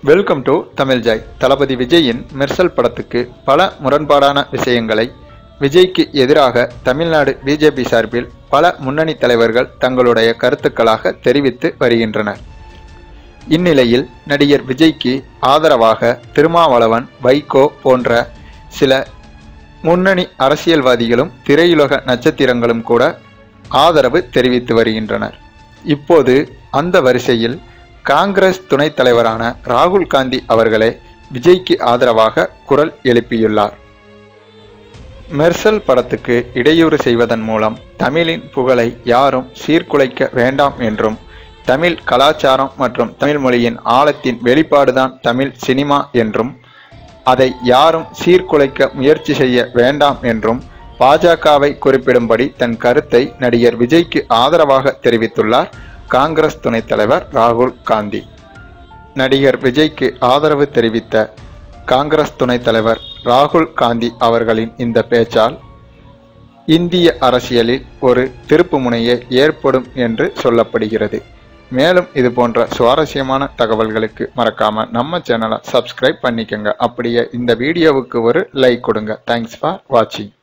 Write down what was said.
welcome to Tamil joy Thalapathy விஜயின் மெர்சல் படத்துக்கு பல முரண்பாடான விஷயங்களை விஜய்க்கு எதிராக தமிழ்நாடு பிஜேபி சார்பில் பல முன்னணி தலைவர்கள் தங்களுடைய கருத்துக்களாக தெரிவித்து வருகின்றனர் இந்நிலையில் நடிகர் விஜய்க்கு ஆதரவாக திருமாவளவன் வைகோ போன்ற சில முன்னணி அரசியல்வாதிகளும் திரையுலக நட்சத்திரங்களும் கூட ஆதரவு தெரிவித்து வருகின்றனர் இப்போது அந்த வரிசையில் காங்கிரஸ் துணைத் தலைவரான ராகுல் காந்தி அவர்களே விஜய்க்கு ஆதரவாக குரல் எழுப்பியுள்ளார் மெர்சல் படத்துக்கு இடையூறு செய்வதன் மூலம் தமிழின் புகழை யாரும் சீர்குலைக்க வேண்டாம் என்றும் தமிழ் கலாச்சாரம் மற்றும் தமிழ் மொழியின் ஆழத்தின் வெளிப்பாடுதான் தமிழ் சினிமா என்றும் அதை யாரும் சீர்குலைக்க முயற்சி செய்ய வேண்டாம் என்றும் பாஜகவை குறிப்பிடும்படி தன் கருத்தை நடிகர் விஜய்க்கு ஆதரவாக தெரிவித்துள்ளார் காங்கிரஸ் துணைத் தலைவர் ராகுல் காந்தி நடிகர் விஜய்க்கு ஆதரவு தெரிவித்த காங்கிரஸ் துணைத் தலைவர் ராகுல் காந்தி அவர்களின் இந்த பேச்சால் இந்திய அரசியலில் ஒரு திருப்பு முனையே ஏற்படும் என்று சொல்லப்படுகிறது மேலும் இது போன்ற சுவாரஸ்யமான தகவல்களுக்கு மறக்காம நம்ம சேனலை சப்ஸ்கிரைப் பண்ணிக்கோங்க அப்படியே இந்த வீடியோவுக்கு ஒரு லைக் கொடுங்க தேங்க்ஸ் ஃபார் வாட்சிங்